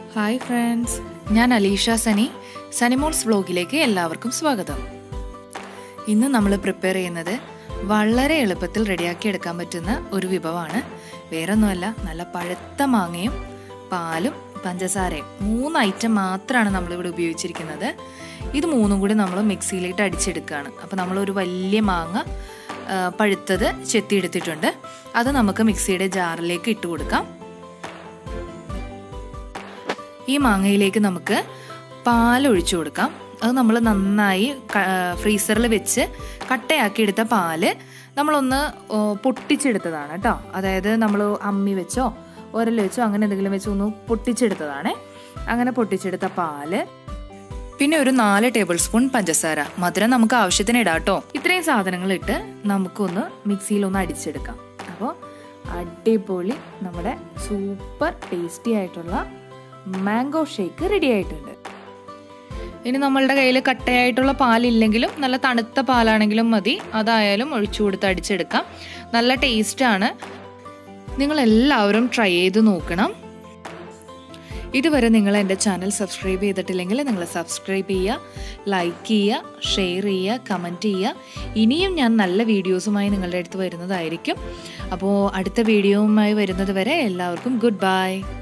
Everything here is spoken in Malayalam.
ഹായ് ഫ്രണ്ട്സ് ഞാൻ അലീഷ സനി സനിമോൾസ് വ്ലോഗിലേക്ക് എല്ലാവർക്കും സ്വാഗതം ഇന്ന് നമ്മൾ പ്രിപ്പയർ ചെയ്യുന്നത് വളരെ എളുപ്പത്തിൽ റെഡിയാക്കി എടുക്കാൻ പറ്റുന്ന ഒരു വിഭവമാണ് വേറൊന്നുമല്ല നല്ല പഴുത്ത മാങ്ങയും പാലും പഞ്ചസാരയും മൂന്ന് ഐറ്റം മാത്രമാണ് നമ്മളിവിടെ ഉപയോഗിച്ചിരിക്കുന്നത് ഇത് മൂന്നും കൂടി നമ്മൾ മിക്സിയിലിട്ട് അടിച്ചെടുക്കുകയാണ് അപ്പോൾ നമ്മളൊരു വലിയ മാങ്ങ ആ, പഴുത്തത് ചെത്തിയെടുത്തിട്ടുണ്ട് അത് നമുക്ക് മിക്സിയുടെ ജാറിലേക്ക് ഇട്ട് കൊടുക്കാം ഈ മാങ്ങയിലേക്ക് നമുക്ക് പാൽ ഒഴിച്ചു കൊടുക്കാം അത് നമ്മൾ നന്നായി ഫ്രീസറിൽ വെച്ച് കട്ടയാക്കി എടുത്ത പാല് നമ്മളൊന്ന് ഓ, പൊട്ടിച്ചെടുത്തതാണ് കേട്ടോ അതായത് നമ്മൾ അമ്മി വെച്ചോ ഉരൽ വെച്ചോ അങ്ങനെ എന്തെങ്കിലും വെച്ചോ ഒന്ന് പൊട്ടിച്ചെടുത്തതാണേ അങ്ങനെ പൊട്ടിച്ചെടുത്ത പാല് പിന്നെ ഒരു നാല് ടേബിൾ സ്പൂൺ പഞ്ചസാര മധുരം നമുക്ക് ആവശ്യത്തിന് ഇടാം കേട്ടോ ഇത്രയും സാധനങ്ങൾ ഇട്ട് നമുക്കൊന്ന് മിക്സിയിൽ ഒന്ന് അടിച്ചെടുക്കാം അപ്പോൾ അടിപൊളി നമ്മുടെ സൂപ്പർ ടേസ്റ്റി ആയിട്ടുള്ള മാംഗോ ഷേക്ക് റെഡി ആയിട്ടുണ്ട് ഇനി നമ്മളുടെ കയ്യിൽ കട്ടയായിട്ടുള്ള പാലില്ലെങ്കിലും നല്ല തണുത്ത പാലാണെങ്കിലും മതി അതായാലും ഒഴിച്ചു കൊടുത്ത് അടിച്ചെടുക്കാം നല്ല ടേസ്റ്റാണ് നിങ്ങൾ എല്ലാവരും ട്രൈ ചെയ്ത് നോക്കണം ഇതുവരെ നിങ്ങൾ എൻ്റെ ചാനൽ സബ്സ്ക്രൈബ് ചെയ്തിട്ടില്ലെങ്കിൽ നിങ്ങൾ സബ്സ്ക്രൈബ് ചെയ്യുക ലൈക്ക് ചെയ്യുക ഷെയർ ചെയ്യുക കമൻറ്റ് ചെയ്യുക ഇനിയും ഞാൻ നല്ല വീഡിയോസുമായി നിങ്ങളുടെ അടുത്ത് വരുന്നതായിരിക്കും അപ്പോൾ അടുത്ത വീഡിയോവുമായി വരുന്നത് വരെ എല്ലാവർക്കും ഗുഡ് ബൈ